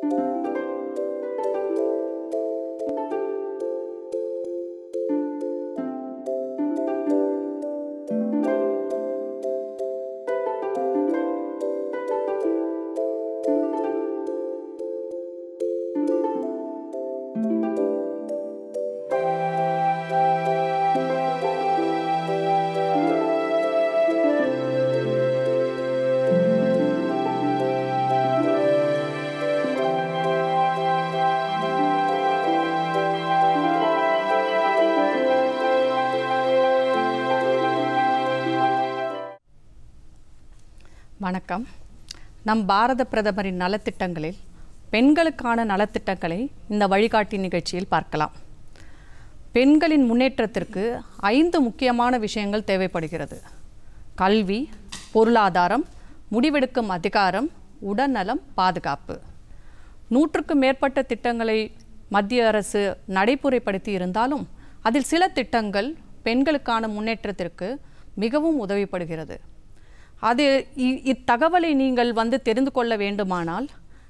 வணக்கம் நம் பாரத பிரதமரின் நலத்திட்டங்களில் பெண்களுக்கான நலத்திட்டங்களை இந்த வழிகாட்டி நிகழ்ச்சியில் பார்க்கலாம் பெண்களின் முன்னேற்றத்திற்கு ஐந்து முக்கியமான விஷயங்கள் தேவைப்படுகிறது கல்வி பொருளாதாரம் முடிவெடுக்கும் அதிகாரம் உடல்நலம் பாதுகாப்பு நூற்றுக்கும் மேற்பட்ட திட்டங்களை மத்திய அரசு நடைமுறைப்படுத்தி இருந்தாலும் அதில் சில திட்டங்கள் பெண்களுக்கான முன்னேற்றத்திற்கு மிகவும் உதவிப்படுகிறது அது இ- இத்தகவலை நீங்கள் வந்து தெரிந்து கொள்ள வேண்டுமானால்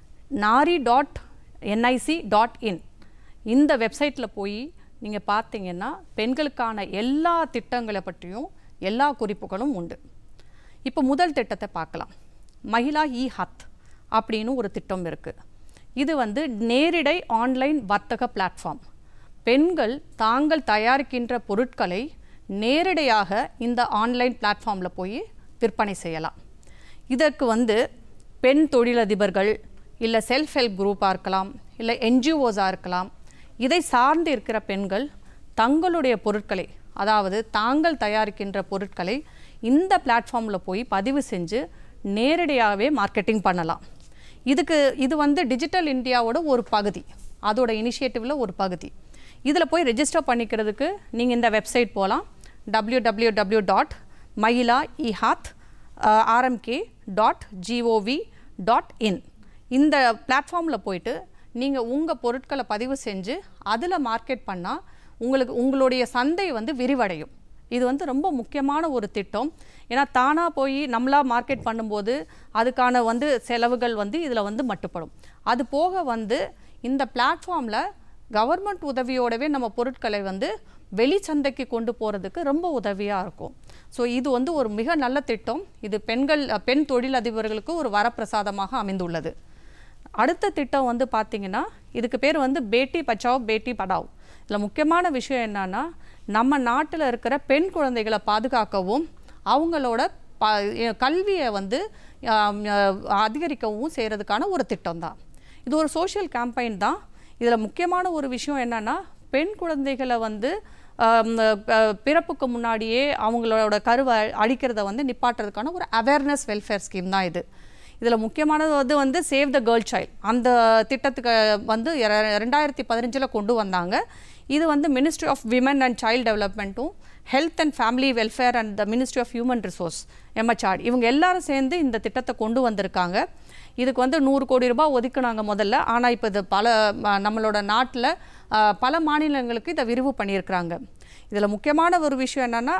Nari dot NIC dot in இந்த வெப்சைட்டில் போய் நீங்கள் பார்த்தீங்கன்னா பெண்களுக்கான எல்லா திட்டங்களை பற்றியும் எல்லா குறிப்புகளும் உண்டு இப்போ முதல் திட்டத்தை பார்க்கலாம் மகிழா இ ஹத் அப்படின்னு ஒரு திட்டம் இருக்குது இது வந்து நேரிடை ஆன்லைன் வர்த்தக பிளாட்ஃபார்ம் பெண்கள் தாங்கள் தயாரிக்கின்ற பொருட்களை நேரடியாக இந்த ஆன்லைன் பிளாட்ஃபார்மில் போய் விற்பனை செய்யலாம் இதற்கு வந்து பெண் தொழிலதிபர்கள் இல்லை செல்ஃப் ஹெல்ப் குரூப்பாக இருக்கலாம் இல்லை என்ஜிஓஸாக இருக்கலாம் இதை சார்ந்து இருக்கிற பெண்கள் தங்களுடைய பொருட்களை அதாவது தாங்கள் தயாரிக்கின்ற பொருட்களை இந்த பிளாட்ஃபார்மில் போய் பதிவு செஞ்சு நேரடியாகவே மார்க்கெட்டிங் பண்ணலாம் இதுக்கு இது வந்து டிஜிட்டல் இந்தியாவோட ஒரு பகுதி அதோட இனிஷியேட்டிவில் ஒரு பகுதி இதில் போய் ரெஜிஸ்டர் பண்ணிக்கிறதுக்கு நீங்கள் இந்த வெப்சைட் போகலாம் டபிள்யூ டபிள்யூ டபிள்யூ டாட் மயிலா இஹாத் RMK dot GOV dot in இந்த பிளாட்ஃபார்மில் போயிட்டு நீங்கள் உங்கள் பொருட்களை பதிவு செஞ்சு அதில் மார்க்கெட் பண்ணால் உங்களுக்கு உங்களுடைய சந்தை வந்து விரிவடையும் இது வந்து ரொம்ப முக்கியமான ஒரு திட்டம் ஏன்னா தானாக போய் நம்மளா மார்க்கெட் பண்ணும்போது அதுக்கான வந்து செலவுகள் வந்து இதில் வந்து மட்டுப்படும் அது போக வந்து இந்த பிளாட்ஃபார்மில் கவர்மெண்ட் உதவியோடவே நம்ம பொருட்களை வந்து வெளி சந்தைக்கு கொண்டு போகிறதுக்கு ரொம்ப உதவியாக இருக்கும் ஸோ இது வந்து ஒரு மிக நல்ல திட்டம் இது பெண்கள் பெண் தொழிலதிபர்களுக்கு ஒரு வரப்பிரசாதமாக அமைந்துள்ளது அடுத்த திட்டம் வந்து பார்த்தீங்கன்னா இதுக்கு பேர் வந்து பேட்டி பச்சாவ் பேட்டி படாவ் இதில் முக்கியமான விஷயம் என்னன்னா நம்ம நாட்டில் இருக்கிற பெண் குழந்தைகளை பாதுகாக்கவும் அவங்களோட ப கல்வியை வந்து ஆம், அஹ், அதிகரிக்கவும் செய்கிறதுக்கான ஒரு திட்டம் தான் இது ஒரு சோஷியல் கேம்பெயின் தான் இதில் முக்கியமான ஒரு விஷயம் என்னன்னா பெண் குழந்தைகளை வந்து ஆம், அஹ், பிறப்புக்கு முன்னாடியே அவங்களோட கருவை அழிக்கிறத வந்து நிப்பாட்டுறதுக்கான ஒரு அவேர்னஸ் வெல்ஃபேர் ஸ்கீம் தான் இது இதில் முக்கியமானது வந்து வந்து சேவ் த கேர்ள் சைல்ட் அந்த திட்டத்துக்கு வந்து இர- ரெண்டாயிரத்தி பதினஞ்சில் கொண்டு வந்தாங்க இது வந்து ministry of women and child டெவலப்மெண்ட்டும் health and family welfare and the ministry of human resource MHR இவங்க எல்லாரும் சேர்ந்து இந்த திட்டத்தை கொண்டு வந்திருக்காங்க இதுக்கு வந்து நூறு கோடி ரூபாய் ஒதுக்குனாங்க முதல்ல ஆனால் இப்போ இது பல ம- நம்மளோட நாட்டில் பல மாநிலங்களுக்கு இதை விரிவு பண்ணியிருக்கிறாங்க இதில் முக்கியமான ஒரு விஷயம் என்னென்னா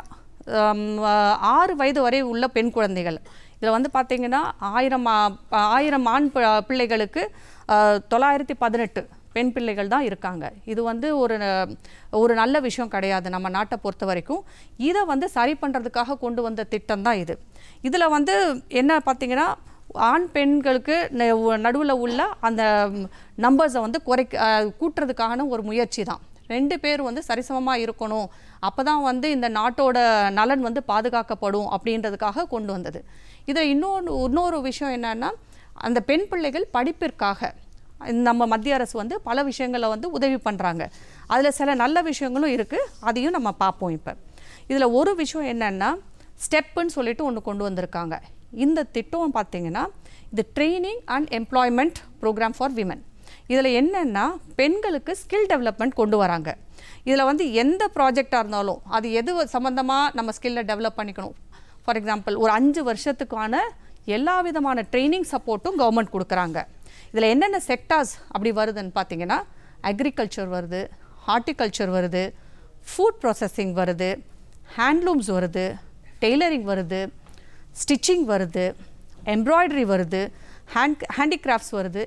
ஆறு வயது வரை உள்ள பெண் குழந்தைகள் இதில் வந்து பார்த்தீங்கன்னா ஆயிரம் ஆ- ஆயிரம் ஆண் பி- பிள்ளைகளுக்கு ஆஹ், தொள்ளாயிரத்தி பதினெட்டு பெண் பிள்ளைகள் தான் இருக்காங்க இது வந்து ஒரு அஹ், ஒரு நல்ல விஷயம் கிடையாது நம்ம நாட்டை பொறுத்த வரைக்கும் இதை வந்து சரி பண்ணுறதுக்காக கொண்டு வந்த திட்டம் தான் இது இதில் வந்து என்ன பார்த்தீங்கன்னா ஆண் பெண்களுக்கு நடுவில் உள்ள அந்த நம்பர்ஸை வந்து குறைக்க அஹ், கூட்டுறதுக்கான ஒரு முயற்சி தான் ரெண்டு பேர் வந்து சரிசமமாக இருக்கணும் அப்போ தான் வந்து இந்த நாட்டோட நலன் வந்து பாதுகாக்கப்படும் அப்படின்றதுக்காக கொண்டு வந்தது இதில் இன்னொன்று இன்னொரு விஷயம் என்னன்னா அந்த பெண் பிள்ளைகள் படிப்பிற்காக நம்ம மத்திய அரசு வந்து பல விஷயங்களை வந்து உதவி பண்ணுறாங்க அதில் சில நல்ல விஷயங்களும் இருக்குது அதையும் நம்ம பார்ப்போம் இப்போ இதில் ஒரு விஷயம் என்னென்னா ஸ்டெப்புன்னு சொல்லிட்டு ஒன்று கொண்டு வந்திருக்காங்க இந்த திட்டம் பார்த்தீங்கன்னா இது training and employment programme for women இதில் என்னென்னா பெண்களுக்கு ஸ்கில் டெவலப்மெண்ட் கொண்டு வராங்க இதில் வந்து எந்த ப்ராஜெக்டாக இருந்தாலும் அது எது சம்மந்தமாக நம்ம ஸ்கில்லை டெவலப் பண்ணிக்கணும் ஃபார் எக்ஸாம்பிள் ஒரு அஞ்சு வருஷத்துக்கான எல்லா விதமான ட்ரைனிங் சப்போர்ட்டும் கவர்மெண்ட் கொடுக்குறாங்க இதில் என்னென்ன செக்டார்ஸ் அப்படி வருதுன்னு பார்த்தீங்கன்னா அக்ரிகல்ச்சர் வருது ஹார்ட்டிகல்ச்சர் வருது ஃபுட் ப்ராசஸிங் வருது ஹேண்ட்லூம்ஸ் வருது டெய்லரிங் வருது ஸ்டிச்சிங் வருது எம்ப்ராய்டரி வருது ஹேண்ட் ஹேண்டிகிராஃப்ட்ஸ் வருது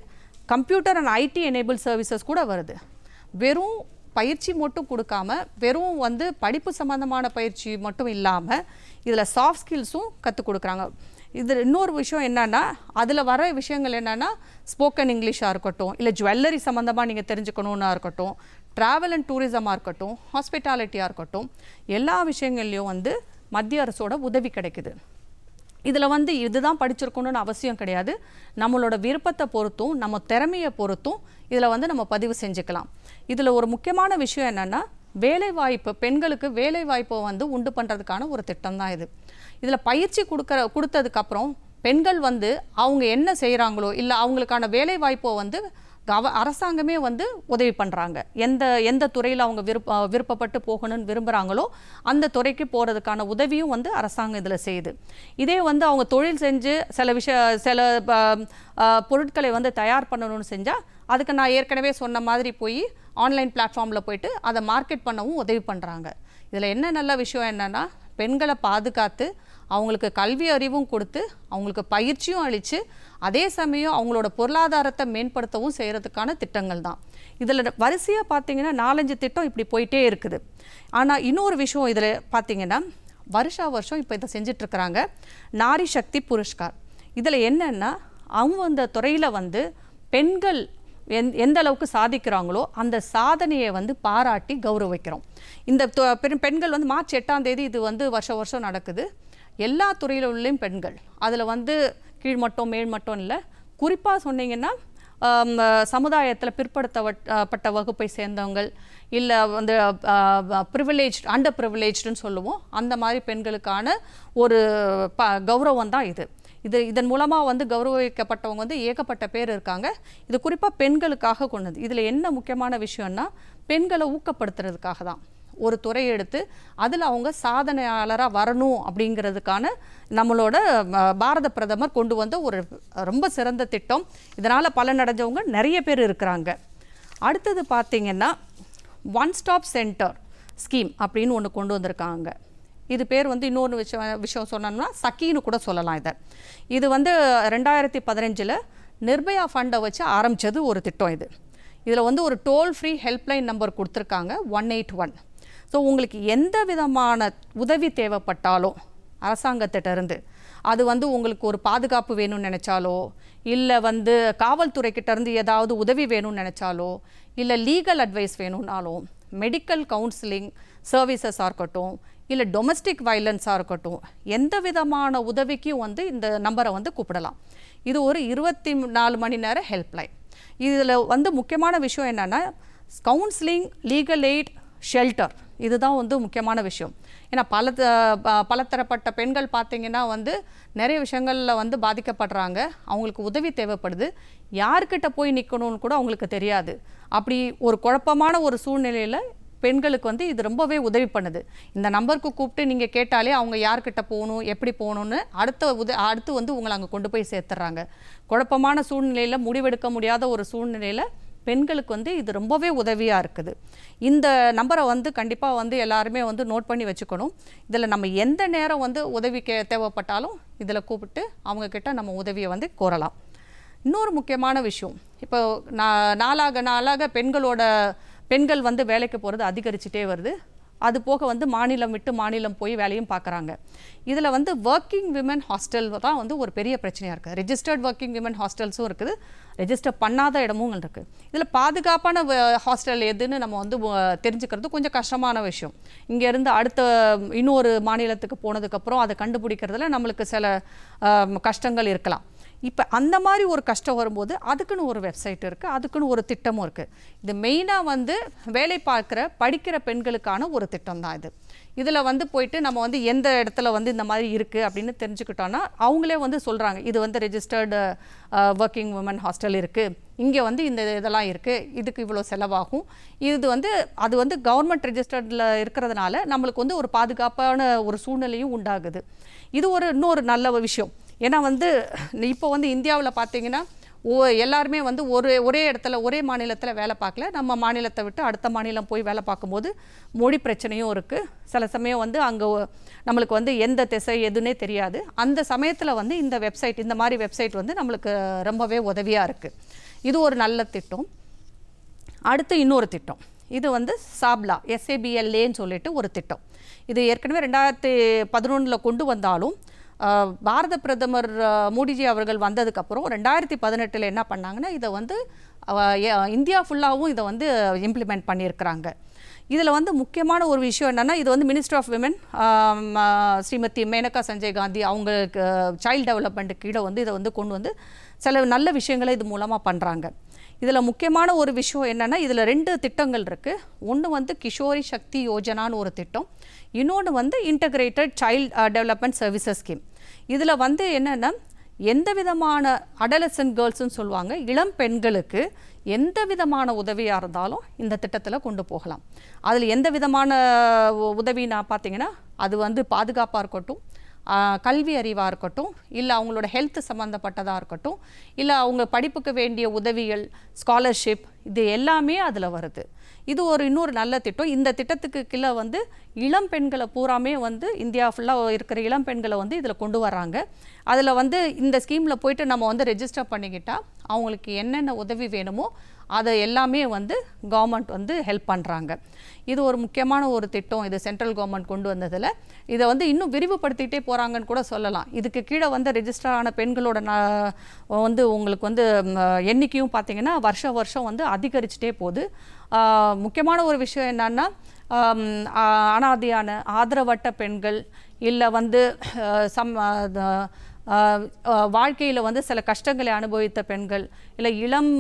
computer and IT enabled services கூட வருது வெறும் பயிற்சி மட்டும் கொடுக்காம வெறும் வந்து படிப்பு சம்மந்தமான பயிற்சி மட்டும் இல்லாமல் இதில் சாஃப்ட் ஸ்கில்ஸும் கற்றுக் கொடுக்குறாங்க இது இன்னொரு விஷயம் என்னன்னா அதில் வர விஷயங்கள் என்னன்னா ஸ்போக்கன் இங்கிலீஷாக இருக்கட்டும் இல்லை ஜுவல்லரி சம்மந்தமாக நீங்கள் தெரிஞ்சுக்கணுன்னா இருக்கட்டும் ட்ராவல் அண்ட் டூரிசமாக இருக்கட்டும் ஹாஸ்பிட்டாலிட்டியாக இருக்கட்டும் எல்லா விஷயங்கள்லையும் வந்து மத்திய அரசோட உதவி கிடைக்குது இதில் வந்து இதுதான் படிச்சிருக்கணும்னு அவசியம் கிடையாது நம்மளோட விருப்பத்தை பொறுத்தும் நம்ம திறமையை பொறுத்தும் இதில் வந்து நம்ம பதிவு செஞ்சுக்கலாம் இதில் ஒரு முக்கியமான விஷயம் என்னென்னா வேலைவாய்ப்பு பெண்களுக்கு வேலைவாய்ப்பை வந்து உண்டு பண்ணுறதுக்கான ஒரு திட்டம் தான் இது இதில் பயிற்சி கொடுக்குற கொடுத்ததுக்கப்புறம் பெண்கள் வந்து அவங்க என்ன செய்கிறாங்களோ இல்லை அவங்களுக்கான வேலைவாய்ப்பை வந்து கவ அரசாங்கமே வந்து உதவி பண்ணுறாங்க எந்த எந்த துறையில் அவங்க விருப்ப விருப்பப்பட்டு போகணும்னு விரும்புகிறாங்களோ அந்த துறைக்கு போகிறதுக்கான உதவியும் வந்து அரசாங்கம் இதில் செய்யுது இதே வந்து அவங்க தொழில் செஞ்சு சில விஷய சில ப- ஆ, பொருட்களை வந்து தயார் பண்ணணும்னு செஞ்சால் அதுக்கு நான் ஏற்கனவே சொன்ன மாதிரி போய் ஆன்லைன் பிளாட்ஃபார்மில் போயிட்டு அதை மார்க்கெட் பண்ணவும் உதவி பண்ணுறாங்க இதில் என்ன நல்ல விஷயம் என்னென்னா பெண்களை பாதுகாத்து அவங்களுக்கு கல்வி அறிவும் கொடுத்து அவங்களுக்கு பயிற்சியும் அளித்து அதே சமயம் அவங்களோட பொருளாதாரத்தை மேம்படுத்தவும் செய்கிறதுக்கான திட்டங்கள் தான் இதில் வரிசையாக பார்த்தீங்கன்னா நாலஞ்சு திட்டம் இப்படி போயிட்டே இருக்குது ஆனால் இன்னொரு விஷயம் இதில் பார்த்தீங்கன்னா வருஷா வருஷம் இப்போ இதை செஞ்சிட்ருக்கிறாங்க நாரி சக்தி புரஸ்கார் இதில் என்னென்னா அவங்க அந்த துறையில் வந்து பெண்கள் எந் எந்த அளவுக்கு சாதிக்கிறாங்களோ அந்த சாதனையை வந்து பாராட்டி கௌரவிக்கிறோம் இந்த தொ- பெண் பெண்கள் வந்து மார்ச் எட்டாம் தேதி இது வந்து வருஷம் வருஷம் நடக்குது எல்லா துறையில் உள்ளேயும் பெண்கள் அதில் வந்து கீழ்மட்டம் மேல்மட்டம் இல்லை குறிப்பாக சொன்னீங்கன்னா சமுதாயத்தில் பிற்படுத்தப்பட்ட வகுப்பை சேர்ந்தவங்கள் இல்லை வந்து ப்ரிவிலேஜ் அண்டர் ப்ரிவிலேஜ்டுன்னு சொல்லுவோம் அந்த மாதிரி பெண்களுக்கான ஒரு ப கௌரவம் தான் இது இது இதன் மூலமாக வந்து கௌரவிக்கப்பட்டவங்க வந்து ஏகப்பட்ட பேர் இருக்காங்க இது குறிப்பாக பெண்களுக்காக கொண்டது இதில் என்ன முக்கியமான விஷயம்னா பெண்களை ஊக்கப்படுத்துறதுக்காக தான் ஒரு துறை எடுத்து அதில் அவங்க சாதனையாளராக வரணும் அப்படிங்கிறதுக்கான நம்மளோட ம, பாரத பிரதமர் கொண்டு வந்த ஒரு ரொம்ப சிறந்த திட்டம் இதனால் பலனடைஞ்சவங்க நிறைய பேர் இருக்கிறாங்க அடுத்தது பார்த்தீங்கன்னா ஒன் ஸ்டாப் சென்டர் ஸ்கீம் அப்படின்னு ஒன்று கொண்டு வந்திருக்காங்க இது பேர் வந்து இன்னொரு விஷயம் விஷயம் சொன்னோம்னா சக்கின்னு கூட சொல்லலாம் இதை இது வந்து ரெண்டாயிரத்தி பதினஞ்சில் நிர்பயா ஃபண்டை வச்சு ஆரம்பித்தது ஒரு திட்டம் இது இதில் வந்து ஒரு டோல் ஃப்ரீ ஹெல்ப்லைன் நம்பர் கொடுத்துருக்காங்க ஒன் எயிட் ஒன் ஸோ உங்களுக்கு எந்த விதமான உதவி தேவைப்பட்டாலும் அரசாங்கத்திட்ட இருந்து அது வந்து உங்களுக்கு ஒரு பாதுகாப்பு வேணும்னு நினச்சாலோ இல்லை வந்து காவல்துறைக்கிட்ட இருந்து ஏதாவது உதவி வேணும்னு நினச்சாலோ இல்லை லீகல் அட்வைஸ் வேணும்னாலும் மெடிக்கல் கவுன்சிலிங் சர்வீசஸாக இருக்கட்டும் இல்லை டொமஸ்டிக் வயலன்ஸாக இருக்கட்டும் எந்த விதமான உதவிக்கும் வந்து இந்த நம்பரை வந்து கூப்பிடலாம் இது ஒரு இருபத்தி நாலு மணி நேர ஹெல்ப்லைன் இதில் வந்து முக்கியமான விஷயம் என்னென்னா கவுன்சிலிங் லீகல் எய்ட் ஷெல்டர் இதுதான் வந்து முக்கியமான விஷயம் ஏன்னா பல த- ப- பலதரப்பட்ட பெண்கள் பார்த்தீங்கன்னா வந்து நிறைய விஷயங்களில் வந்து பாதிக்கப்படுறாங்க அவங்களுக்கு உதவி தேவைப்படுது யார்கிட்ட போய் நிற்கணும்னு கூட அவங்களுக்கு தெரியாது அப்படி ஒரு குழப்பமான ஒரு சூழ்நிலையில் பெண்களுக்கு வந்து இது ரொம்பவே உதவி பண்ணுது இந்த நம்பருக்கு கூப்பிட்டு நீங்கள் கேட்டாலே அவங்க யார்கிட்ட போகணும் எப்படி போகணும்னு அடுத்த உத அடுத்து வந்து உங்களை அங்கே கொண்டு போய் சேர்த்துறாங்க குழப்பமான சூழ்நிலையில் முடிவெடுக்க முடியாத ஒரு சூழ்நிலையில் பெண்களுக்கு வந்து இது ரொம்பவே உதவியாக இருக்குது இந்த நம்பரை வந்து கண்டிப்பாக வந்து எல்லாருமே வந்து நோட் பண்ணி வச்சுக்கணும் இதில் நம்ம எந்த நேரம் வந்து உதவி கே தேவைப்பட்டாலும் இதில் கூப்பிட்டு அவங்கக்கிட்ட நம்ம உதவியை வந்து கோரலாம் இன்னொரு முக்கியமான விஷயம் இப்போ நா- நாளாக நாளாக பெண்களோட பெண்கள் வந்து வேலைக்கு போகிறது அதிகரிச்சுட்டே வருது அது போக வந்து மாநிலம் விட்டு மாநிலம் போய் வேலையும் பார்க்குறாங்க இதில் வந்து ஒர்க்கிங் விமன் ஹாஸ்டல் தான் வந்து ஒரு பெரிய பிரச்சனையாக இருக்குது ரெஜிஸ்டர்ட் ஒர்க்கிங் விமன் ஹாஸ்டல்ஸும் இருக்குது ரெஜிஸ்டர் பண்ணாத இடமும் இருக்குது இதில் பாதுகாப்பான ஹாஸ்டல் எதுன்னு நம்ம வந்து வ- தெரிஞ்சுக்கிறது கொஞ்சம் கஷ்டமான விஷயம் இங்கேருந்து அடுத்த இன்னொரு மாநிலத்துக்கு போனதுக்கப்புறம் அதை கண்டுபிடிக்கிறதுல நம்மளுக்கு சில ஆம், கஷ்டங்கள் இருக்கலாம் இப்போ அந்த மாதிரி ஒரு கஷ்டம் வரும்போது அதுக்குன்னு ஒரு வெப்சைட் இருக்குது அதுக்குன்னு ஒரு திட்டமும் இருக்குது இது மெயினாக வந்து வேலை பார்க்குற படிக்கிற பெண்களுக்கான ஒரு திட்டம் தான் இது இதில் வந்து போயிட்டு நம்ம வந்து எந்த இடத்துல வந்து இந்த மாதிரி இருக்குது அப்படின்னு தெரிஞ்சுக்கிட்டோன்னா அவங்களே வந்து சொல்கிறாங்க இது வந்து ரெஜிஸ்டர்டு ஒர்க்கிங் உமன் ஹாஸ்டல் இருக்குது இங்கே வந்து இந்த இதெல்லாம் இருக்குது இதுக்கு இவ்வளோ செலவாகும் இது வந்து அது வந்து கவர்மெண்ட் ரெஜிஸ்டர்டில் இருக்கிறதுனால நம்மளுக்கு வந்து ஒரு பாதுகாப்பான ஒரு சூழ்நிலையும் உண்டாகுது இது ஒரு இன்னொரு நல்ல விஷயம் ஏன்னா வந்து இப்போ வந்து இந்தியாவில் பார்த்தீங்கன்னா ஓ எல்லாருமே வந்து ஒரு ஒரே இடத்துல ஒரே மாநிலத்தில் வேலை பார்க்கல நம்ம மாநிலத்தை விட்டு அடுத்த மாநிலம் போய் வேலை பார்க்கும்போது மொழி பிரச்சனையும் இருக்குது சில சமயம் வந்து அங்கே நம்மளுக்கு வந்து எந்த திசை எதுன்னே தெரியாது அந்த சமயத்தில் வந்து இந்த வெப்சைட் இந்த மாதிரி வெப்சைட் வந்து நம்மளுக்கு ரொம்பவே உதவியாக இருக்குது இது ஒரு நல்ல திட்டம் அடுத்து இன்னொரு திட்டம் இது வந்து சாப்லா எஸ்ஏபிஎல்ஏன்னு சொல்லிட்டு ஒரு திட்டம் இது ஏற்கனவே ரெண்டாயிரத்தி பதினொன்றில் கொண்டு வந்தாலும் ஆஹ், பாரத பிரதமர் ஆஹ், மோடிஜி அவர்கள் வந்ததுக்கப்புறம் ரெண்டாயிரத்தி பதினெட்டில் என்ன பண்ணாங்கன்னா இதை வந்து ஆஹ், எ- இந்தியா ஃபுல்லாகவும் இதை வந்து இம்ப்ளிமெண்ட் பண்ணியிருக்கிறாங்க இதில் வந்து முக்கியமான ஒரு விஷயம் என்னென்னா இது வந்து minister of women Shrimati Maneka Sanjay Gandhi அவங்களுக்கு சைல்டு டெவலப்மெண்ட் கீழே வந்து இதை வந்து கொண்டு வந்து சில நல்ல விஷயங்களை இது மூலமாக பண்ணுறாங்க இதில் முக்கியமான ஒரு விஷயம் என்னென்னா இதில் ரெண்டு திட்டங்கள் இருக்குது ஒன்று வந்து கிஷோரி சக்தி யோஜனான்னு ஒரு திட்டம் இன்னொன்று வந்து integrated child development services scheme இதில் வந்து என்னென்னா எந்த விதமான அடலசன் கேர்ள்ஸ்னு சொல்லுவாங்க இளம் பெண்களுக்கு எந்த விதமான உதவியாக இருந்தாலும் இந்த திட்டத்தில் கொண்டு போகலாம் அதில் எந்த விதமான உ- உதவி நான் பார்த்தீங்கன்னா அது வந்து பாதுகாப்பாக இருக்கட்டும் ஆஹ் கல்வி அறிவாக இருக்கட்டும் இல்லை அவங்களோட ஹெல்த் சம்மந்தப்பட்டதாக இருக்கட்டும் இல்லை அவங்க படிப்புக்கு வேண்டிய உதவிகள் ஸ்காலர்ஷிப் இது எல்லாமே அதில் வருது இது ஒரு இன்னொரு நல்ல திட்டம் இந்த திட்டத்துக்கு கீழே வந்து இளம் பெண்களை பூராமே வந்து இந்தியா ஃபுல்லாக இருக்கிற இளம் பெண்களை வந்து இதில் கொண்டு வராங்க அதில் வந்து இந்த ஸ்கீமில் போயிட்டு நம்ம வந்து ரெஜிஸ்டர் பண்ணிக்கிட்டா அவங்களுக்கு என்னென்ன உதவி வேணுமோ அதை எல்லாமே வந்து கவர்மெண்ட் வந்து ஹெல்ப் பண்ணுறாங்க இது ஒரு முக்கியமான ஒரு திட்டம் இது சென்ட்ரல் கவர்மெண்ட் கொண்டு வந்ததில் இதை வந்து இன்னும் விரிவுபடுத்திட்டே போகிறாங்கன்னு கூட சொல்லலாம் இதுக்கு கீழே வந்து ரெஜிஸ்டர் ஆன பெண்களோட ந- வந்து உங்களுக்கு வந்து ம், எண்ணிக்கையும் பார்த்தீங்கன்னா வருஷம் வருஷம் வந்து அதிகரிச்சுட்டே போகுது ஆஹ், முக்கியமான ஒரு விஷயம் என்னன்னா ஆம், ஆ- அனாதையான ஆதரவற்ற பெண்கள் இல்லை வந்து அஹ், சம் வாழ்க்கையில் வந்து சில கஷ்டங்களை அனுபவித்த பெண்கள் இல்லை இளம்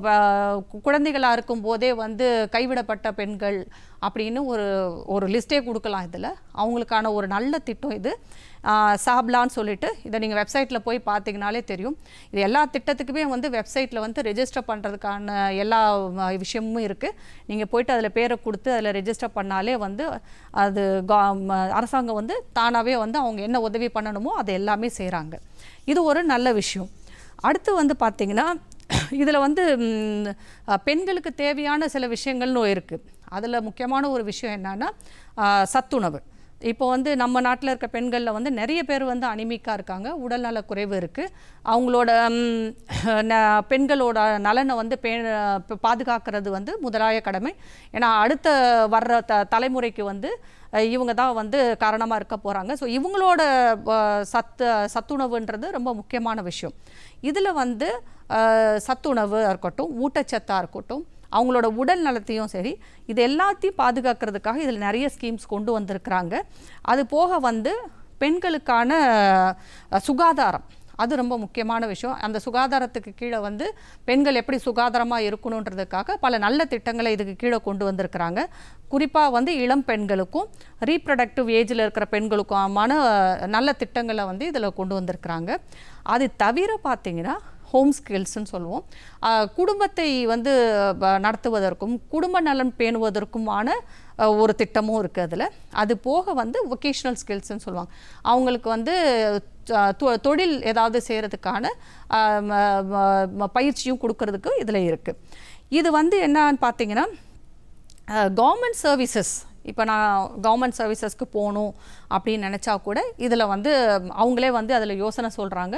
குழந்தைகளாக இருக்கும் போதே வந்து கைவிடப்பட்ட பெண்கள் அப்படின்னு ஒரு ஒரு லிஸ்ட்டே கொடுக்கலாம் இதில் அவங்களுக்கான ஒரு நல்ல திட்டம் இது ஆஹ், சாப்லான்னு சொல்லிட்டு இதை நீங்கள் வெப்சைட்டில் போய் பார்த்தீங்கனாலே தெரியும் இது எல்லா திட்டத்துக்குமே வந்து வெப்சைட்டில் வந்து ரெஜிஸ்டர் பண்ணுறதுக்கான எல்லா ம, விஷயமும் இருக்குது நீங்கள் போயிட்டு அதில் பேரை கொடுத்து அதில் ரெஜிஸ்டர் பண்ணாலே வந்து அது கா- ம, அரசாங்கம் வந்து தானாகவே வந்து அவங்க என்ன உதவி பண்ணணுமோ அதை எல்லாமே செய்கிறாங்க இது ஒரு நல்ல விஷயம் அடுத்து வந்து பார்த்திங்கன்னா இதில் வந்து ம், அஹ், பெண்களுக்கு தேவையான சில விஷயங்கள்னு இருக்குது அதில் முக்கியமான ஒரு விஷயம் என்னன்னா அஹ், சத்துணவு இப்போ வந்து நம்ம நாட்டில் இருக்க பெண்களில் வந்து நிறைய பேர் வந்து அனிமிக்காக இருக்காங்க உடல்நல குறைவு இருக்குது அவங்களோட ம், ந- பெண்களோட நலனை வந்து பே ப- பாதுகாக்கிறது வந்து முதலாய கடமை ஏன்னா அடுத்த வர்ற த தலைமுறைக்கு வந்து அஹ், இவங்க தான் வந்து காரணமாக இருக்க போகிறாங்க ஸோ இவங்களோட அஹ், சத்து சத்துணவுன்றது ரொம்ப முக்கியமான விஷயம் இதில் வந்து அஹ், சத்துணவு இருக்கட்டும் ஊட்டச்சத்தாக இருக்கட்டும் அவங்களோட உடல் நலத்தையும் சரி இது எல்லாத்தையும் பாதுகாக்கிறதுக்காக இதில் நிறைய ஸ்கீம்ஸ் கொண்டு வந்திருக்கிறாங்க அது போக வந்து பெண்களுக்கான அஹ், சுகாதாரம் அது ரொம்ப முக்கியமான விஷயம் அந்த சுகாதாரத்துக்கு கீழே வந்து பெண்கள் எப்படி சுகாதாரமாக இருக்கணுன்றதுக்காக பல நல்ல திட்டங்களை இதுக்கு கீழே கொண்டு வந்திருக்கிறாங்க குறிப்பாக வந்து இளம் பெண்களுக்கும் ரீப்ரடக்டிவ் ஏஜில் இருக்கிற பெண்களுக்குமான அஹ், நல்ல திட்டங்களை வந்து இதில் கொண்டு வந்திருக்கிறாங்க அது தவிர பார்த்தீங்கன்னா ஹோம் ஸ்கில்ஸ்ன்னு சொல்லுவோம் அஹ், குடும்பத்தை வந்து ப- நடத்துவதற்கும் குடும்ப நலன் பேணுவதற்குமான அஹ், ஒரு திட்டமும் இருக்குது அதில் அது போக வந்து ஒகேஷ்னல் ஸ்கில்ஸ்ன்னு சொல்லுவாங்க அவங்களுக்கு வந்து அஹ், தொ- தொழில் ஏதாவது செய்கிறதுக்கான அஹ், ம- ம- ம- பயிற்சியும் கொடுக்கறதுக்கு இதில் இருக்குது இது வந்து என்னன்னு பார்த்தீங்கன்னா கவர்மெண்ட் சர்வீசஸ் இப்போ நான் கவர்மெண்ட் சர்வீசஸ்க்கு போகணும் அப்படின்னு நினச்சா கூட இதில் வந்து அவங்களே வந்து அதில் யோசனை சொல்கிறாங்க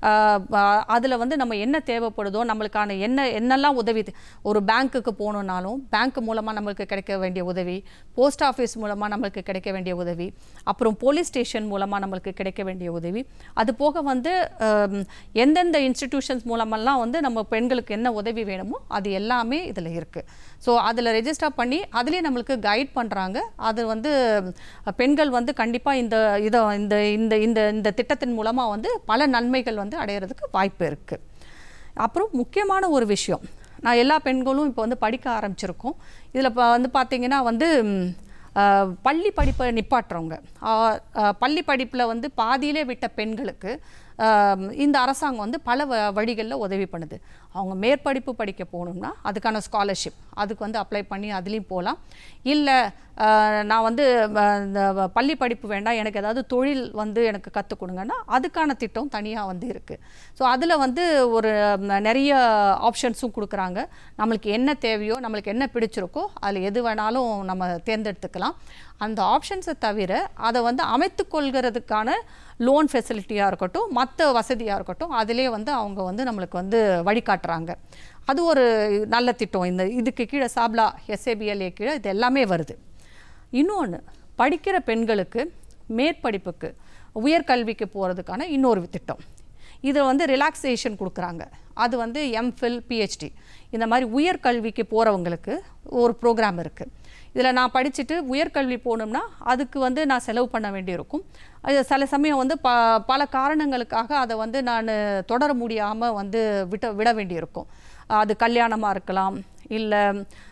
அதில் வந்து நம்ம என்ன தேவைப்படுதோ நம்மளுக்கான என்ன என்னெல்லாம் உதவி தே- ஒரு பேங்க்குக்கு போகணுன்னாலும் பேங்க் மூலமாக நம்மளுக்கு கிடைக்க வேண்டிய உதவி போஸ்ட் ஆஃபீஸ் மூலமாக நம்மளுக்கு கிடைக்க வேண்டிய உதவி அப்புறம் போலீஸ் ஸ்டேஷன் மூலமாக நம்மளுக்கு கிடைக்க வேண்டிய உதவி அது போக வந்து ஹம், எந்தெந்த இன்ஸ்டிடியூஷன்ஸ் மூலமெல்லாம் வந்து நம்ம பெண்களுக்கு என்ன உதவி வேணுமோ அது எல்லாமே இதில் இருக்குது ஸோ அதில் ரெஜிஸ்டர் பண்ணி அதுலேயே நம்மளுக்கு கைட் பண்ணுறாங்க அது வந்து அஹ், பெண்கள் வந்து கண்டிப்பாக இந்த இதை இந்த இந்த இந்த இந்த திட்டத்தின் மூலமாக வந்து பல நன்மைகள் வந்து அடையிறதுக்கு வாய்ப்பு இருக்குது அப்புறம் முக்கியமான ஒரு விஷயம் நான் எல்லா பெண்களும் இப்போ வந்து படிக்க ஆரம்பிச்சிருக்கோம் இதில் இப்போ வந்து பார்த்தீங்கன்னா வந்து ம், அஹ், பள்ளி படிப்பை நிப்பாட்டுறவங்க அஹ், அஹ், பள்ளி படிப்பில் வந்து பாதியிலே விட்ட பெண்களுக்கு அஹ், இந்த அரசாங்கம் வந்து பல வ வழிகளில் உதவி பண்ணுது அவங்க மேற்படிப்பு படிக்க போகணும்னா அதுக்கான ஸ்காலர்ஷிப் அதுக்கு வந்து அப்ளை பண்ணி அதுலேயும் போகலாம் இல்லை நான் வந்து அஹ், இந்த வ- பள்ளி படிப்பு வேண்டாம் எனக்கு ஏதாவது தொழில் வந்து எனக்கு கற்றுக் கொடுங்கன்னா அதுக்கான திட்டம் தனியாக வந்து இருக்குது ஸோ அதில் வந்து ஒரு ம், நிறைய ஆப்ஷன்ஸும் கொடுக்குறாங்க நம்மளுக்கு என்ன தேவையோ நம்மளுக்கு என்ன பிடிச்சிருக்கோ அதில் எது வேணாலும் நம்ம தேர்ந்தெடுத்துக்கலாம் அந்த ஆப்ஷன்ஸை தவிர அதை வந்து அமைத்து கொள்கிறதுக்கான லோன் ஃபெசிலிட்டியாக இருக்கட்டும் மற்ற வசதியாக இருக்கட்டும் அதிலே வந்து அவங்க வந்து நம்மளுக்கு வந்து வழிகாட்டுறாங்க அது ஒரு நல்ல திட்டம் இந்த இதுக்கு கீழே சாப்லா எஸ்ஏபிஎல்ஏ கீழே இது எல்லாமே வருது இன்னொன்று படிக்கிற பெண்களுக்கு மேற்படிப்புக்கு உயர்கல்விக்கு போகிறதுக்கான இன்னொரு திட்டம் இது வந்து ரிலாக்ஸேஷன் கொடுக்குறாங்க அது வந்து எம்ஃபில் பிஹெச்டி இந்த மாதிரி உயர்கல்விக்கு போகிறவங்களுக்கு ஒரு ப்ரோக்ராம் இருக்குது இதில் நான் படிச்சுட்டு உயர்கல்வி போகணும்னா அதுக்கு வந்து நான் செலவு பண்ண வேண்டியிருக்கும் அது சில சமயம் வந்து ப பல காரணங்களுக்காக அதை வந்து நான் தொடர முடியாமல் வந்து விட்ட விட வேண்டியிருக்கும் அது கல்யாணமாக இருக்கலாம் இல்லை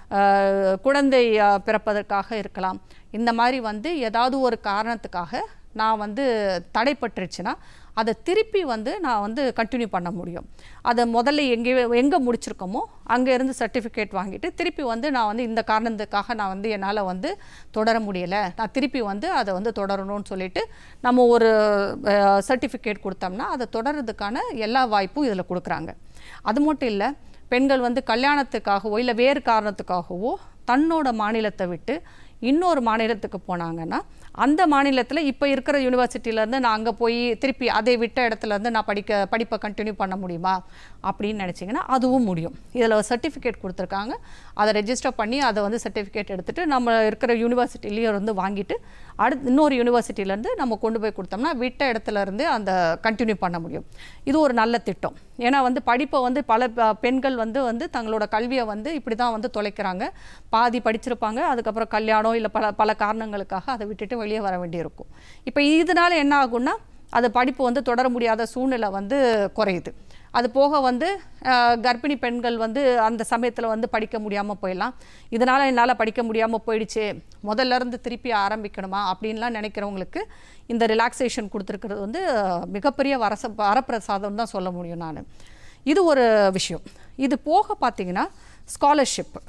குழந்தை அஹ், பிறப்பதற்காக இருக்கலாம் இந்த மாதிரி வந்து ஏதாவது ஒரு காரணத்துக்காக நான் வந்து தடைப்பட்டுருச்சுன்னா அதை திருப்பி வந்து நான் வந்து கண்டினியூ பண்ண முடியும் அதை முதல்ல எங்கே எங்கே முடிச்சிருக்கோமோ அங்கே இருந்து சர்டிஃபிகேட் வாங்கிட்டு திருப்பி வந்து நான் வந்து இந்த காரணத்துக்காக நான் வந்து என்னால் வந்து தொடர முடியலை நான் திருப்பி வந்து அதை வந்து தொடரணும்னு சொல்லிட்டு நம்ம ஒரு சர்டிஃபிகேட் கொடுத்தோம்னா அதை தொடர்றதுக்கான எல்லா வாய்ப்பும் இதில் கொடுக்குறாங்க அது மட்டும் இல்லை பெண்கள் வந்து கல்யாணத்துக்காகவோ இல்லை வேறு காரணத்துக்காகவோ தன்னோட மாநிலத்தை விட்டு இன்னொரு மாநிலத்துக்கு போனாங்கன்னா அந்த மாநிலத்தில் இப்போ இருக்கிற யூனிவர்சிட்டியிலேருந்து நான் அங்கே போய் திருப்பி அதை விட்ட இடத்துலேருந்து நான் படிக்க படிப்பை கண்டினியூ பண்ண முடியுமா அப்படின்னு நினச்சிங்கன்னா அதுவும் முடியும் இதில் சர்டிஃபிகேட் கொடுத்துருக்காங்க அதை ரெஜிஸ்டர் பண்ணி அதை வந்து சர்டிஃபிகேட் எடுத்துகிட்டு நம்ம இருக்கிற யூனிவர்சிட்டிலேயே வந்து வாங்கிட்டு அடுத்து இன்னொரு யூனிவர்சிட்டியிலேருந்து நம்ம கொண்டு போய் கொடுத்தோம்னா விட்ட இடத்துல இருந்து அந்த கண்டினியூ பண்ண முடியும் இது ஒரு நல்ல திட்டம் ஏன்னா வந்து படிப்பை வந்து பல ப- பெண்கள் வந்து வந்து தங்களோட கல்வியை வந்து இப்படி தான் வந்து தொலைக்கிறாங்க பாதி படிச்சிருப்பாங்க அதுக்கப்புறம் கல்யாணம் இல்லை பல பல காரணங்களுக்காக அதை விட்டுட்டு வெளியே வர வேண்டியிருக்கும் இப்போ இதனால என்ன ஆகும்னா அது படிப்பு வந்து தொடர முடியாத சூழ்நிலை வந்து குறையுது அது போக வந்து அஹ், கர்ப்பிணி பெண்கள் வந்து அந்த சமயத்தில் வந்து படிக்க முடியாமல் போயிடலாம் இதனால் என்னால் படிக்க முடியாமல் போயிடுச்சு முதல்ல இருந்து திருப்பி ஆரம்பிக்கணுமா அப்படின்லாம் நினைக்கிறவங்களுக்கு இந்த ரிலாக்ஸேஷன் கொடுத்துருக்கிறது வந்து அஹ், மிகப்பெரிய வரச வரப்பிரசாதம் தான் சொல்ல முடியும் நான் இது ஒரு விஷயம் இது போக பார்த்தீங்கன்னா ஸ்காலர்ஷிப்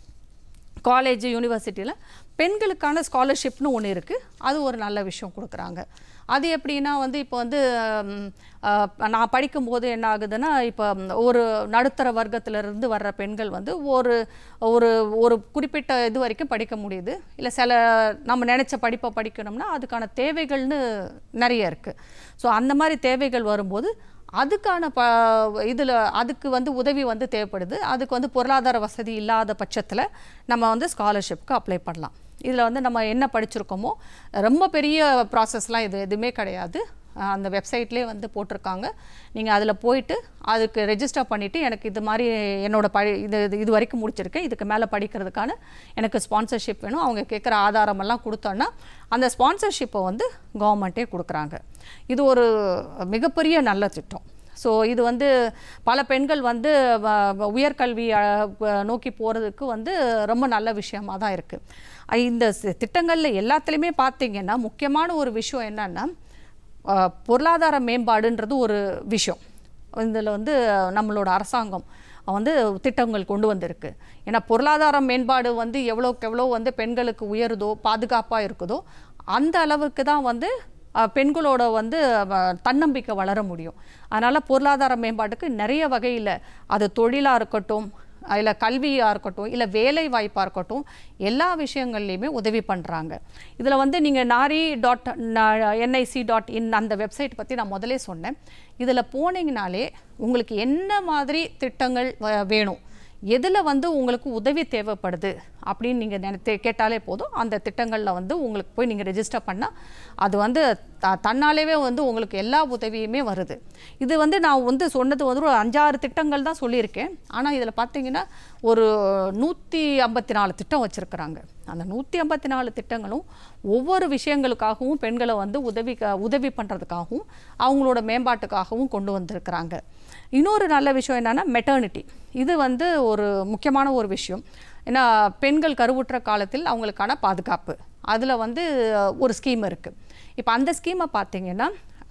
காலேஜ் யூனிவர்சிட்டியில் பெண்களுக்கான ஸ்காலர்ஷிப்னு ஒன்று இருக்குது அது ஒரு நல்ல விஷயம் கொடுக்குறாங்க அது எப்படின்னா வந்து இப்போ வந்து ம், அஹ், நான் படிக்கும்போது என்ன ஆகுதுன்னா இப்போ ம், ஒரு நடுத்தர வர்க்கத்திலிருந்து வர்ற பெண்கள் வந்து ஒரு ஒரு ஒரு குறிப்பிட்ட இது வரைக்கும் படிக்க முடியுது இல்லை சில நம்ம நினச்ச படிப்பை படிக்கணும்னா அதுக்கான தேவைகள்னு நிறைய இருக்குது ஸோ அந்த மாதிரி தேவைகள் வரும்போது அதுக்கான ப இதில் அதுக்கு வந்து உதவி வந்து தேவைப்படுது அதுக்கு வந்து பொருளாதார வசதி இல்லாத பட்சத்தில் நம்ம வந்து ஸ்காலர்ஷிப்க்கு அப்ளை பண்ணலாம் இதில் வந்து நம்ம என்ன படிச்சிருக்கோமோ ரொம்ப பெரிய ப்ராசஸ்லாம் இது எதுவுமே கிடையாது அஹ் அந்த வெப்சைட்லேயே வந்து போட்டிருக்காங்க நீங்கள் அதில் போயிட்டு அதுக்கு ரெஜிஸ்டர் பண்ணிவிட்டு எனக்கு இது மாதிரி என்னோட படி இது இது- இது வரைக்கும் முடிச்சிருக்கேன் இதுக்கு மேலே படிக்கிறதுக்கான எனக்கு ஸ்பான்சர்ஷிப் வேணும் அவங்க கேட்குற ஆதாரமெல்லாம் கொடுத்தோன்னா அந்த ஸ்பான்சர்ஷிப்பை வந்து கவர்மெண்ட்டே கொடுக்குறாங்க இது ஒரு மிகப்பெரிய நல்ல திட்டம் ஸோ இது வந்து பல பெண்கள் வந்து வ- வ- உயர்கல்வி அஹ், வ- நோக்கி போகிறதுக்கு வந்து ரொம்ப நல்ல விஷயமா தான் இருக்குது இந்த சி- திட்டங்கள்ல எல்லாத்துலேயுமே பார்த்தீங்கன்னா முக்கியமான ஒரு விஷயம் என்னன்னா அஹ், பொருளாதார மேம்பாடுன்றது ஒரு விஷயம் இதில் வந்து நம்மளோட அரசாங்கம் வந்து திட்டங்கள் கொண்டு வந்திருக்கு ஏன்னா பொருளாதார மேம்பாடு வந்து எவ்வளோக்கு எவ்வளோ வந்து பெண்களுக்கு உயருதோ பாதுகாப்பாக இருக்குதோ அந்த அளவுக்கு தான் வந்து அஹ், பெண்களோட வந்து அஹ், தன்னம்பிக்கை வளர முடியும் அதனால் பொருளாதார மேம்பாட்டுக்கு நிறைய வகையில் அது தொழிலாக இருக்கட்டும் இல்லை கல்வியாக இருக்கட்டும் இல்லை வேலை வாய்ப்பாக இருக்கட்டும் எல்லா விஷயங்கள்லையுமே உதவி பண்ணுறாங்க இதில் வந்து நீங்கள் Nari dot NIC dot in அந்த வெப்சைட் பற்றி நான் முதலே சொன்னேன் இதில் போனீங்கனாலே உங்களுக்கு என்ன மாதிரி திட்டங்கள் வ- வேணும் எதில் வந்து உங்களுக்கு உதவி தேவைப்படுது அப்படின்னு நீங்கள் நினைத்து கேட்டாலே போதும் அந்த திட்டங்களில் வந்து உங்களுக்கு போய் நீங்கள் ரெஜிஸ்டர் பண்ணால் அது வந்து த தன்னாலேவே வந்து உங்களுக்கு எல்லா உதவியுமே வருது இது வந்து நான் வந்து சொன்னது வந்து ஒரு அஞ்சாறு திட்டங்கள் தான் சொல்லியிருக்கேன் ஆனால் இதில் பார்த்தீங்கன்னா ஒரு நூற்றி ஐம்பத்தி நாலு திட்டம் வச்சுருக்குறாங்க அந்த நூற்றி ஐம்பத்தி நாலு திட்டங்களும் ஒவ்வொரு விஷயங்களுக்காகவும் பெண்களை வந்து உதவி உதவி பண்ணுறதுக்காகவும் அவங்களோட மேம்பாட்டுக்காகவும் கொண்டு வந்திருக்கிறாங்க இன்னொரு நல்ல விஷயம் என்னென்னா மெட்டர்னிட்டி இது வந்து ஒரு முக்கியமான ஒரு விஷயம் ஏன்னா பெண்கள் கருவுற்ற காலத்தில் அவங்களுக்கான பாதுகாப்பு அதில் வந்து ஒரு ஸ்கீம் இருக்குது இப்போ அந்த ஸ்கீமை பார்த்தீங்கன்னா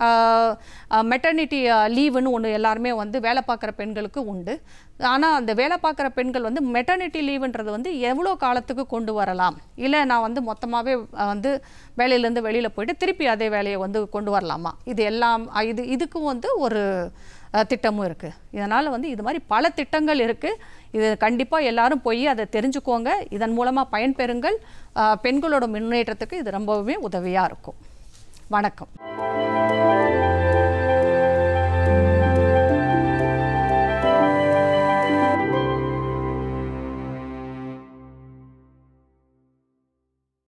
மெட்டர்னிட்டி லீவுன்னு ஒன்று எல்லாருமே வந்து வேலை பார்க்குற பெண்களுக்கு உண்டு ஆனால் அந்த வேலை பார்க்குற பெண்கள் வந்து மெட்டர்னிட்டி லீவுன்றது வந்து எவ்வளோ காலத்துக்கு கொண்டு வரலாம் இல்லை நான் வந்து மொத்தமாகவே வந்து வேலையிலேருந்து வெளியில் போயிட்டு திருப்பி அதே வேலையை வந்து கொண்டு வரலாமா இது எல்லாம் அஹ் இது இதுக்கும் வந்து ஒரு அஹ், திட்டமும் இருக்குது இதனால் வந்து இது மாதிரி பல திட்டங்கள் இருக்குது இது கண்டிப்பாக எல்லாரும் போய் அதை தெரிஞ்சுக்கோங்க இதன் மூலமாக பயன்பெறுங்கள் அஹ், பெண்களோட முன்னேற்றத்துக்கு இது ரொம்பவுமே உதவியாக இருக்கும் வணக்கம்